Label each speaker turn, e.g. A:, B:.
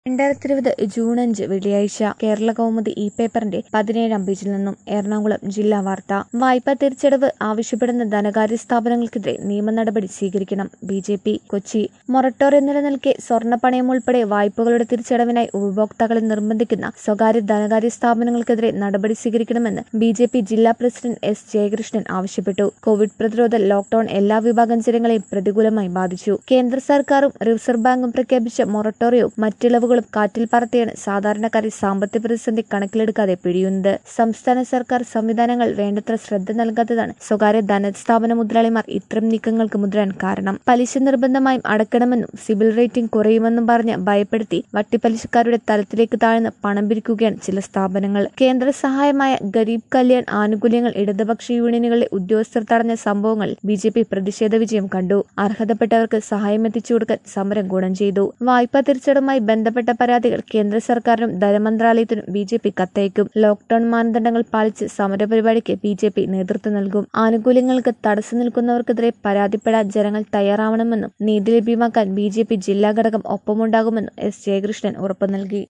A: രണ്ടായിരത്തി ഇരുപത് ജൂൺ അഞ്ച് വെള്ളിയാഴ്ച കേരള കൗമുദി ഇ പേപ്പറിന്റെ പതിനേഴാം പേജിൽ നിന്നും എറണാകുളം ജില്ലാ വാർത്ത വായ്പാ തിരിച്ചടവ് ആവശ്യപ്പെടുന്ന ധനകാര്യ സ്ഥാപനങ്ങൾക്കെതിരെ നിയമ നടപടി സ്വീകരിക്കണം B J P Kochi moratorium നിലനിൽക്കെ സ്വർണ്ണപ്പണയം ഉൾപ്പെടെ വായ്പകളുടെ തിരിച്ചടവിനായി ഉപഭോക്താക്കളെ നിർബന്ധിക്കുന്ന സ്വകാര്യ ധനകാര്യ സ്ഥാപനങ്ങൾക്കെതിരെ നടപടി സ്വീകരിക്കണമെന്ന് ബി ജെ പി ജില്ലാ പ്രസിഡന്റ് എസ് ജയകൃഷ്ണൻ ആവശ്യപ്പെട്ടു കോവിഡ് പ്രതിരോധ ലോക്ഡൌൺ എല്ലാ വിഭാഗം ജനങ്ങളെയും പ്രതികൂലമായി ബാധിച്ചു കേന്ദ്ര സർക്കാരും റിസർവ് ബാങ്കും പ്രഖ്യാപിച്ച മൊറട്ടോറിയവും മറ്റിളവുകളും കാറ്റിൽ പറത്തിയാണ് സാധാരണക്കാരെ സാമ്പത്തിക പ്രതിസന്ധി കണക്കിലെടുക്കാതെ പിഴിയുന്നത് സംസ്ഥാന സർക്കാർ സംവിധാനങ്ങൾ വേണ്ടത്ര ശ്രദ്ധ നൽകാത്തതാണ് സ്വകാര്യ ധനസ്ഥാപന മുതലാളിമാർ ഇത്തരം നീക്കങ്ങൾക്ക് മുതിരാൻ കാരണം പലിശ നിർബന്ധമായും അടക്കണമെന്നും സിബിൽ റേറ്റിംഗ് കുറയുമെന്നും പറഞ്ഞ് ഭയപ്പെടുത്തി വട്ടിപ്പലിശക്കാരുടെ തലത്തിലേക്ക് താഴ്ന്ന് പണം പിരിക്കുകയാണ് ചില സ്ഥാപനങ്ങൾ കേന്ദ്ര സഹായമായ ഗരീബ് കല്യാൺ ആനുകൂല്യങ്ങൾ ഇടതുപക്ഷ യൂണിയനുകളിലെ ഉദ്യോഗസ്ഥർ തടഞ്ഞ സംഭവങ്ങളിൽ ബി ജെ പി പ്രതിഷേധ വിജയം കണ്ടു അർഹതപ്പെട്ടവർക്ക് സഹായം എത്തിച്ചു കൊടുക്കാൻ സമരം ഗുണം ചെയ്തു വായ്പാ തിരിച്ചടവുമായി ബന്ധപ്പെട്ട പരാതികൾ കേന്ദ്ര സർക്കാരിനും ധനമന്ത്രാലയത്തിനും ബി ജെ പി കത്തയക്കും ലോക്ഡൌൺ മാനദണ്ഡങ്ങൾ പാലിച്ച് സമരപരിപാടിക്ക് ബി ജെ പി നേതൃത്വം നൽകും ആനുകൂല്യങ്ങൾക്ക് തടസ്സം നിൽക്കുന്നവർക്കെതിരെ പരാതിപ്പെടാൻ ജനങ്ങൾ തയ്യാറാവണമെന്നും നീതി ലഭ്യമാക്കാൻ ബി ജെ പി ജില്ലാ ഘടകം ഒപ്പമുണ്ടാകുമെന്നും എസ് ജയകൃഷ്ണൻ ഉറപ്പു നൽകി